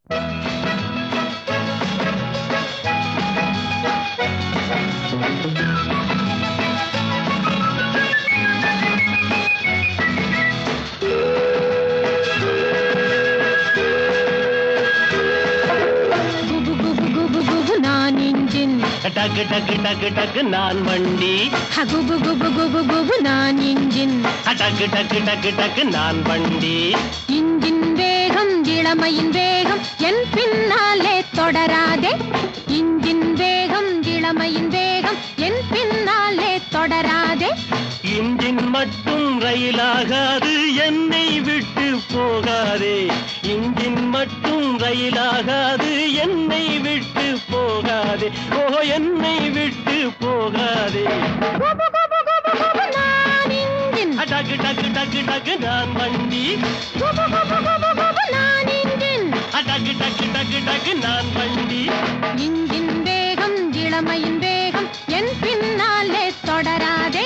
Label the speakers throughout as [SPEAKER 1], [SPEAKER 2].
[SPEAKER 1] குபு குபு குபு குபு நான் இன்ஜின்
[SPEAKER 2] டக்கு டக்கு டக்கு டக்கு நான் வண்டி
[SPEAKER 1] ஹ, குபு குபு குபு குபு நான் இன்ஜின்
[SPEAKER 2] டக்கு டக்கு டக்கு டக்கு நான் வண்டி
[SPEAKER 1] இன்ஜின் வேகம் இளமையின் வேகம் என் பின்னாலே தொடராதே இன்ஜின் வேகம் இளமையின் வேகம் என் பின்னாலே தொடராதே
[SPEAKER 2] இன்ஜின் மட்டும் ரயிலாகாது என்னை விட்டு போகாதே இன்ஜின் மட்டும் ரயிலாகாது என்னை விட்டு போகாதே ஓ என்னை விட்டு போகாதே
[SPEAKER 1] குபு குபு குபு குபு நான் இன்ஜின்
[SPEAKER 2] டக்கு டக்கு டக்கு டக்கு நான் வண்டி
[SPEAKER 1] குபு குபு குபு குபு நான் இன்ஜின்
[SPEAKER 2] டக்கு டக்கு டக்கு டக்கு நான் வண்டி
[SPEAKER 1] இன்ஜின் வேகம் இளமையின் வேகம் என் பின்னாலே தொடராதே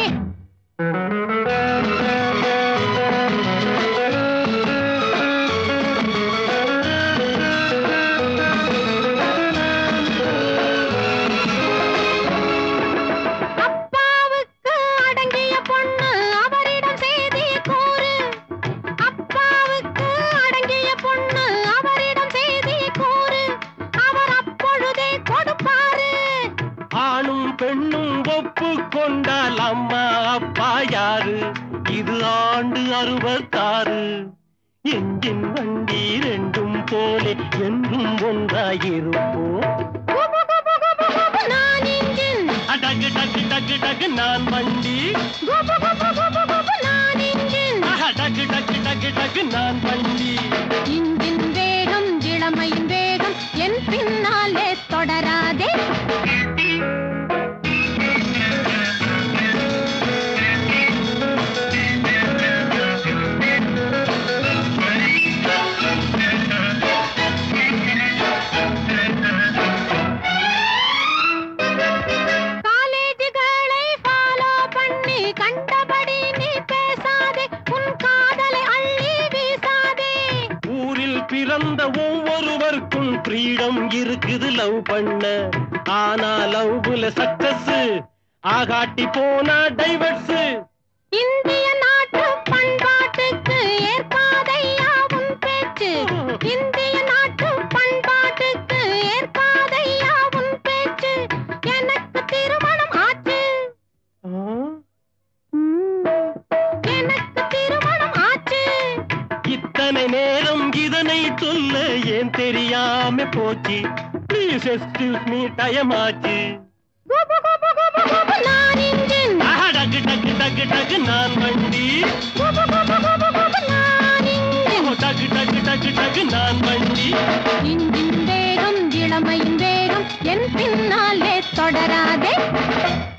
[SPEAKER 1] அப்பாவுக்கு அடங்கிய பொண்ணு அவரிடம் செய்தி கூறு அப்பாவுக்கு அடங்கிய பொண்ணு அவரிடம் செய்தி கூறு அவர் அப்பொழுதே கொடுப்பாரு
[SPEAKER 2] ஆணும் பெண்ணும் ஒப்பு கொண்டால் அம்மா அப்பா யாரு இது ஆண்டு அறுபத்தாறு எஞ்சின் வண்டி ரெண்டும் போலே என்றும் ஒன்றாயிருப்போம்
[SPEAKER 1] குபு குபு குபு குபு நான் இன்ஜின்
[SPEAKER 2] டக்கு டக்கு டக்கு டக்கு நான் வண்டி
[SPEAKER 1] குபு குபு குபு குபு நான் இன்ஜின்
[SPEAKER 2] ஆஹா, டக்கு டக்கு டக்கு டக்கு நான் வண்டி
[SPEAKER 1] இன்ஜின் வேகம் இளமையின் வேகம் என் பின்னாலே தொடராதே காலேஜுகளை ஃபாலோ பண்ணி கண்டபடி நீ பேசாதே உன் காதலை அள்ளி வீசாதே
[SPEAKER 2] ஊரில் பிறந்த ஒவ்வொருவருக்கும் ஃப்ரீடம் இருக்குது லவ் பண்ண ஆனா லவ்ல சக்சஸ் ஆகாட்டி போனா டைவர்ஸ்
[SPEAKER 1] இந்திய நாட்டு பண்பாட்டுக்கு ஏற்காதையா உன் பேச்சு இந்திய நாட்டு பண்பாட்டுக்கு ஏற்காதையா உன் பேச்சு எனக்கு திருமணம் ஆச்சு ம், எனக்கு திருமணம் ஆச்சு
[SPEAKER 2] இத்தனை நேரம் இதனை சொல்ல ஏன் தெரியாம போச்சு ப்ளீஸ் எக்ஸ்கியூஸ் மீ டைம் ஆச்சு
[SPEAKER 1] குபு குபு குபு குபு நான் இன்ஜின்
[SPEAKER 2] ஆஹா, டக்கு டக்கு டக்கு டக்கு நான் வண்டி
[SPEAKER 1] குபு குபு குபு குபு நான் இன்ஜின்
[SPEAKER 2] ஓ, டக்கு டக்கு டக்கு டக்கு நான் வண்டி
[SPEAKER 1] இன்ஜின் வேகம் இளமையின் வேகம் என் பின்னாலே தொடராதே